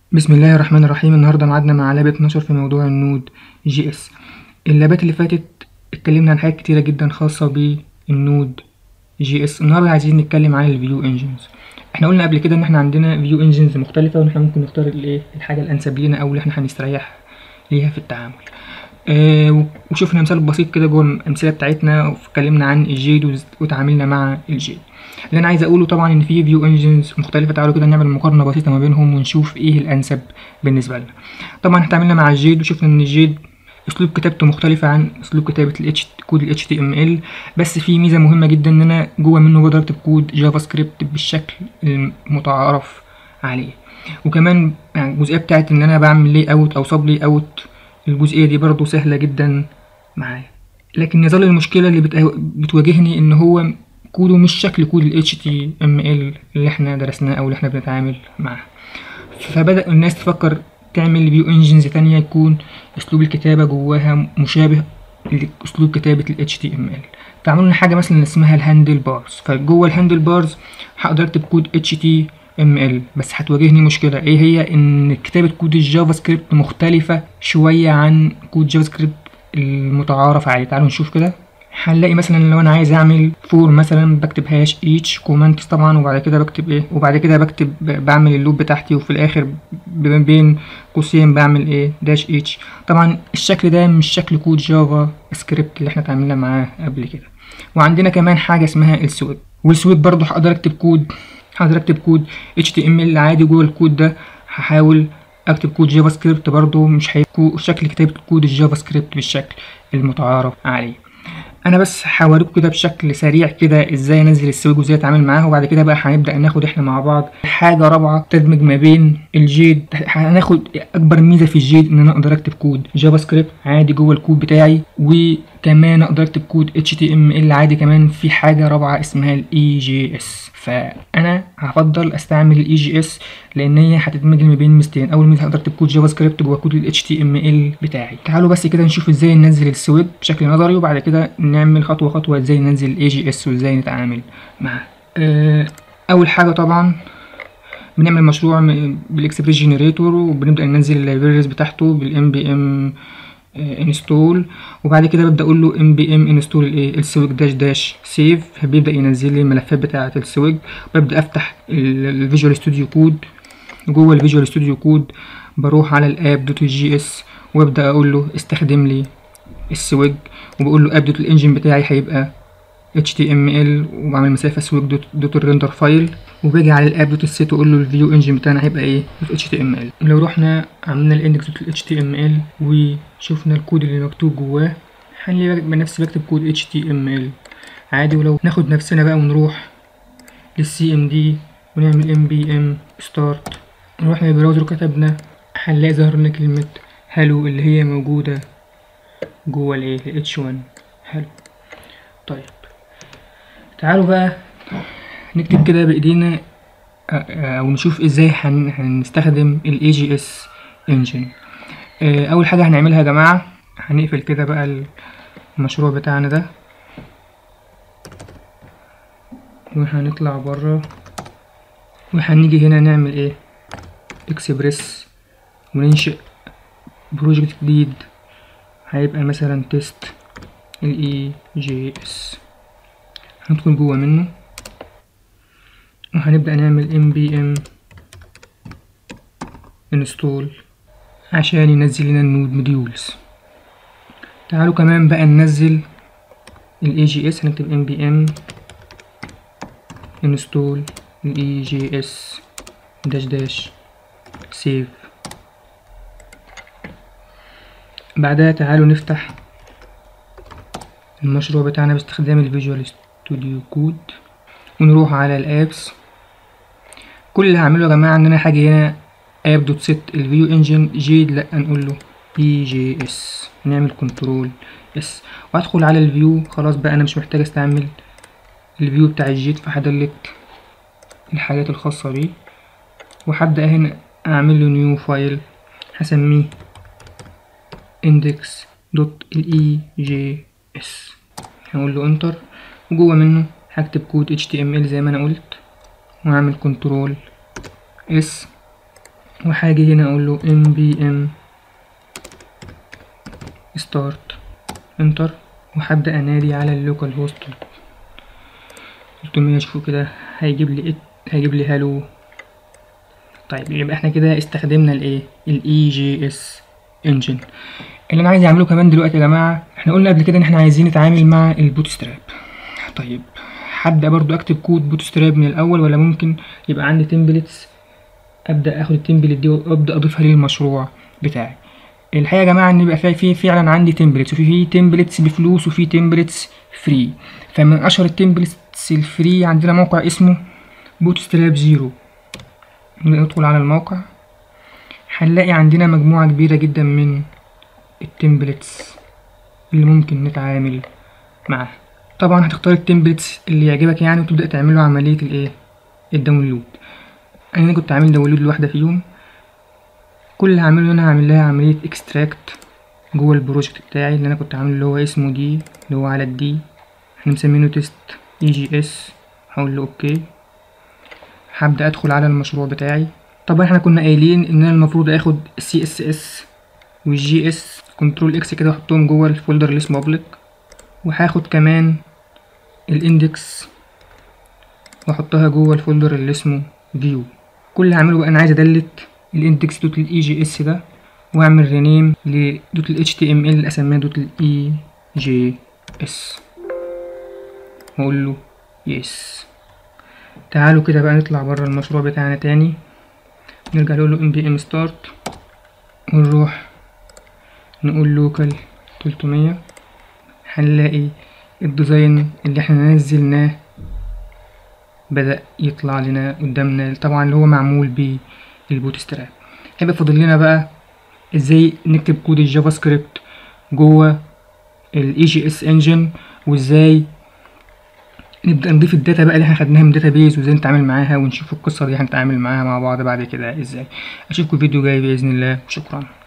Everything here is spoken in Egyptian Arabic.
بسم الله الرحمن الرحيم النهارده ميعادنا مع لاب 12 في موضوع النود جي اس اللابات اللي فاتت اتكلمنا عن حاجات كتيرة جدا خاصة بالنود جي اس النهارده عايزين نتكلم عن الفيو انجنز احنا قلنا قبل كده ان احنا عندنا فيو انجنز مختلفة وان احنا ممكن نختار الايه الحاجة الانسب لينا او اللي احنا هنستريح ليها في التعامل آه وشفنا مثال بسيط كده جوه الامثله بتاعتنا واتكلمنا عن الجيد وتعاملنا مع الجيد اللي انا عايز اقوله طبعا ان في فيو انجنز مختلفه تعالوا كده نعمل مقارنه بسيطه ما بينهم ونشوف ايه الانسب بالنسبه لنا طبعا اتعاملنا مع الجيد وشفنا ان الجيد اسلوب كتابته مختلفه عن اسلوب كتابه الاتش كود الاتش تي ام ال بس في ميزه مهمه جدا ان انا جوه منه بقدر اكتب كود جافا سكريبت بالشكل المتعارف عليه وكمان يعني الجزئيه بتاعت ان انا بعمل لي اوت او سب لي اوت الجزئيه دي برضو سهله جدا معايا لكن يظل المشكله اللي بتواجهني ان هو كوده مش شكل كود ال HTML اللي احنا درسناه او اللي احنا بنتعامل معاه فبدأ الناس تفكر تعمل فيو انجنز تانية يكون اسلوب الكتابة جواها مشابه لاسلوب كتابة ال HTML فعملوا لنا حاجة مثلا اسمها الهاندل بارز فجوه الهاندل بارز هقدر اكتب كود HTML بس هتواجهني مشكلة ايه هي ان كتابة كود الجافا سكريبت مختلفة شوية عن كود جافا سكريبت المتعارف عليه تعالوا نشوف كده هنلاقي مثلا لو انا عايز اعمل فور مثلا بكتب هاش ايتش كومنت طبعا وبعد كده بكتب ايه وبعد كده بكتب بعمل اللوب بتاعتي وفي الاخر بين قوسين بعمل ايه داش ايتش طبعا الشكل ده مش شكل كود جافا سكريبت اللي احنا اتعاملنا معاه قبل كده وعندنا كمان حاجه اسمها السويب والسويب برضو هقدر اكتب كود هقدر اكتب كود اتش تي ام ال عادي جوه الكود ده هحاول اكتب كود جافا سكريبت برضو مش هيكون شكل كتابه كود الجافا سكريبت بالشكل المتعارف عليه انا بس هوريكم كده بشكل سريع كده ازاي انزل السويج وازاي اتعامل معاه وبعد كده بقى هنبدا ناخد احنا مع بعض حاجه رابعه تدمج ما بين الجيد هناخد اكبر ميزه في الجيد ان انا اقدر اكتب كود جافا سكريبت عادي جوه الكود بتاعي وكمان اقدر اكتب كود اتش تي ام ال عادي كمان في حاجه رابعه اسمها الاي جي اس فانا هفضل استعمل الاي جي اس لان هي هتدمج ما بين ميزتين اول ميزه هقدر اكتب كود جافا سكريبت جوه كود الاتش تي ام ال بتاعي تعالوا بس كده نشوف ازاي ننزل السويب بشكل نظري وبعد كده نعمل خطوه خطوه ازاي ننزل الاي جي اس وازاي نتعامل معاه أه اول حاجه طبعا بنعمل مشروع بالاكسبريس جنريتور وبنبدا ننزل اللايبريز بتاعته بالام بي ام انستول وبعد كده ببدا اقول له ام بي ام انستول الايه السويج داش داش سيف فبيبدا ينزل لي الملفات بتاعه السويج ببدا افتح الفيجوال ستوديو كود جوه الفيجوال ستوديو كود بروح على الاب دوت جي اس وابدا اقول له استخدم لي السويج وبقول له اب دوت الانجن بتاعي هيبقى html وبعمل مسافه سويج دوت, دوت الريندر فايل وباجي على الاب دوت السيت واقول له الفيو انجن بتاعنا هيبقى ايه دوت html لو رحنا عملنا الاندكس دوت html وشفنا الكود اللي مكتوب جواه هنلاقي بنفسي بكتب كود html عادي ولو ناخد نفسنا بقى ونروح للسي ام دي ونعمل ام بي ام ستارت نروح للبراوزر وكتبنا هنلاقي ظهر لنا كلمة هالو اللي هي موجودة جوه الايه ال H1 حلو طيب تعالوا بقى نكتب كده بايدينا او نشوف ازاي هنستخدم ال AGS engine اول حاجة هنعملها يا جماعة هنقفل كده بقى المشروع بتاعنا ده وهنطلع برا وهنيجي هنا نعمل ايه اكسبريس وننشئ بروجكت جديد هيبقى مثلا تيست الاي جي اس هندخل جوه منه وهنبدأ نعمل ام بي ام انستول عشان ينزل لنا النود موديولز تعالوا كمان بقى ننزل الاي جي اس هنكتب ام بي ام انستول الاي جي اس داش داش سيف بعدها تعالوا نفتح المشروع بتاعنا باستخدام الفيجوال ستوديو كود ونروح على الابس كل اللي هعمله يا جماعه ان انا هاجي هنا اب دوت سيت الفيو انجن جيد لا نقول له بي جي اس نعمل كنترول اس وادخل على الفيو خلاص بقى انا مش محتاج استعمل الفيو بتاع الجيد فهدلت الحاجات الخاصه بيه وهبدا هنا اعمل له نيو فايل هسميه index دوت الاي جي اس هقول له انتر وجوه منه هكتب كود html زي ما انا قلت واعمل كنترول اس وهاجي هنا اقول له npm start enter وهبدأ انادي على اللوكال هوست 300 شوفوا كده هيجيب لي هيجيب لي هالو طيب يبقى احنا كده استخدمنا الايه الاي جي اس انجن اللي انا عايز اعمله كمان دلوقتي يا جماعه احنا قلنا قبل كده ان احنا عايزين نتعامل مع البوت ستراب طيب هبدا برضو اكتب كود بوت ستراب من الاول ولا ممكن يبقى عندي تمبلتس ابدا اخد التمبلت دي وابدا اضيفها للمشروع بتاعي الحقيقه يا جماعه ان يبقى في في فعلا عندي تمبلتس وفي في تمبلتس بفلوس وفي تمبلتس فري فمن اشهر التمبلتس الفري عندنا موقع اسمه بوت ستراب زيرو ندخل على الموقع هنلاقي عندنا مجموعة كبيرة جدا من التمبلتس اللي ممكن نتعامل معاها طبعا هتختار التمبلتس اللي يعجبك يعني وتبدأ تعمله عملية الايه الداونلود انا كنت عامل داونلود لواحدة فيهم كل اللي هعمله انا هعمل لها عملية اكستراكت جوه البروجكت بتاعي اللي انا كنت عامله اللي هو اسمه دي اللي هو على الدي احنا مسمينه تيست اي جي اس هقول له اوكي هبدأ ادخل على المشروع بتاعي طبعا احنا كنا قايلين ان انا المفروض اخد السي اس اس والجي اس كنترول اكس كده واحطهم جوه الفولدر اللي اسمه بابليك وهاخد كمان الاندكس واحطها جوه الفولدر اللي اسمه فيو كل اللي هعمله بقى انا عايز ادلت الاندكس دوت الاي جي اس ده واعمل رينيم لدوت ال html اللي اسميها دوت الاي جي اس واقول له يس تعالوا كده بقى نطلع بره المشروع بتاعنا تاني نرجع نقول له npm start ونروح نقول local 300 هنلاقي الديزاين اللي احنا نزلناه بدأ يطلع لنا قدامنا طبعا اللي هو معمول بالبوت ستراب هيبقى فاضل لنا بقى ازاي نكتب كود الجافا سكريبت جوه الاي جي اس انجن وازاي نبدأ نضيف الداتا بقى اللي احنا خدناها من داتا بيز وازاي نتعامل معاها ونشوف القصة دي هنتعامل معاها مع بعض بعد كده ازاي اشوفكم فيديو جاي بإذن الله وشكرا